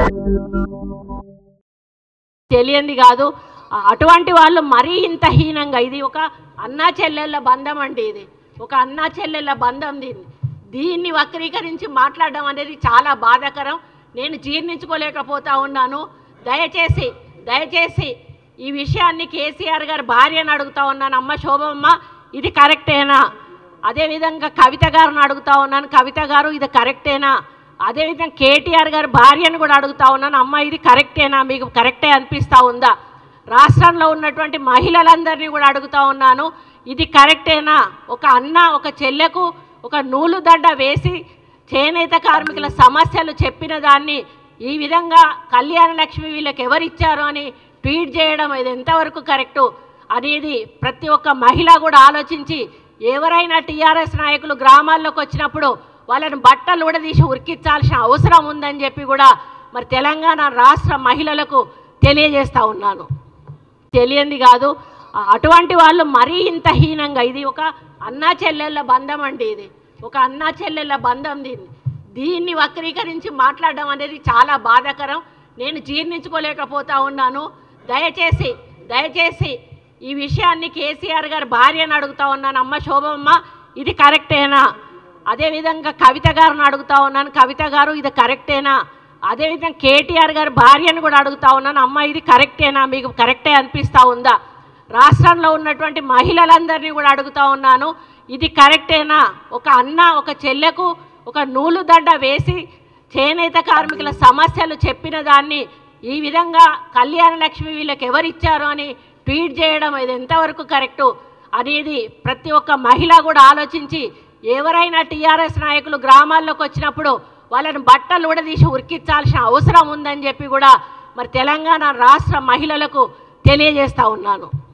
తెలియంది కాదు ఆ- అటువంటి వాళ్ళు మరీ ఇంత హీనంగా ఇది ఒక అన్నా చెల్లెళ్ళ బంధం అండి ఇది ఒక అన్నా చెల్లెళ్ళ బంధం దీన్ని దీన్ని వక్రీకరించి మాట్లాడడం అనేది చాలా బాధాకరం నేను జీర్ణించుకోలేకపోతా ఉన్నాను దయచేసి దయచేసి ఈ విషయాన్ని కేసీఆర్ గారి భార్యను అడుగుతా ఉన్నాను అమ్మ శోభమ్మ ఇది కరెక్టేనా అదేవిధంగా కవిత గారిని అడుగుతా ఉన్నాను కవిత గారు ఇది కరెక్టేనా అదేవిధంగా కేటీఆర్ గారి భార్యను కూడా అడుగుతా ఉన్నాను అమ్మ ఇది కరెక్టేనా మీకు కరెక్టే అనిపిస్తూ ఉందా రాష్ట్రంలో ఉన్నటువంటి మహిళలందరినీ కూడా అడుగుతా ఉన్నాను ఇది కరెక్టేనా ఒక అన్న ఒక చెల్లెకు ఒక నూలు దండ వేసి చేనేత కార్మికుల సమస్యలు చెప్పిన దాన్ని ఈ విధంగా కళ్యాణ లక్ష్మి వీళ్ళకి ఎవరిచ్చారు అని ట్వీట్ చేయడం ఇది ఎంతవరకు కరెక్టు అనేది ప్రతి ఒక్క మహిళ కూడా ఆలోచించి ఎవరైనా టీఆర్ఎస్ నాయకులు గ్రామాల్లోకి వచ్చినప్పుడు వాళ్ళని బట్టలు కూడా తీసి ఉరికించాల్సిన అవసరం ఉందని చెప్పి కూడా మరి తెలంగాణ రాష్ట్ర మహిళలకు తెలియజేస్తా ఉన్నాను తెలియంది కాదు ఆ- అటువంటి వాళ్ళు మరీ ఇంత హీనంగా ఇది ఒక అన్నా చెల్లెళ్ళ బంధం అండి ఇది ఒక అన్నా చెల్లెళ్ళ బంధం దీన్ని దీన్ని వక్రీకరించి మాట్లాడడం అనేది చాలా బాధాకరం నేను జీర్ణించుకోలేకపోతా ఉన్నాను దయచేసి దయచేసి ఈ విషయాన్ని కేసీఆర్ గారి భార్యను అడుగుతా ఉన్నాను అమ్మ శోభమ్మ ఇది కరెక్టేనా అదేవిధంగా కవిత గారిని అడుగుతా ఉన్నాను కవిత గారు ఇది కరెక్టేనా అదేవిధంగా కేటీఆర్ గారి భార్యను కూడా అడుగుతా ఉన్నాను అమ్మ ఇది కరెక్టేనా మీకు కరెక్టే అనిపిస్తూ ఉందా రాష్ట్రంలో ఉన్నటువంటి మహిళలందరినీ కూడా అడుగుతా ఉన్నాను ఇది కరెక్టేనా ఒక అన్న ఒక చెల్లెకు ఒక నూలు దండ వేసి చేనేత కార్మికుల సమస్యలు చెప్పిన దాన్ని ఈ విధంగా కళ్యాణ లక్ష్మి వీళ్ళకి ఎవరిచ్చారు అని ట్వీట్ చేయడం ఇది ఎంతవరకు కరెక్టు అనేది ప్రతి ఒక్క మహిళ కూడా ఆలోచించి ఎవరైనా టీఆర్ఎస్ నాయకులు గ్రామాల్లోకి వచ్చినప్పుడు వాళ్ళని బట్టలు కూడా తీసి ఉరికించాల్సిన అవసరం ఉందని చెప్పి కూడా మరి తెలంగాణ రాష్ట్ర మహిళలకు తెలియజేస్తా ఉన్నాను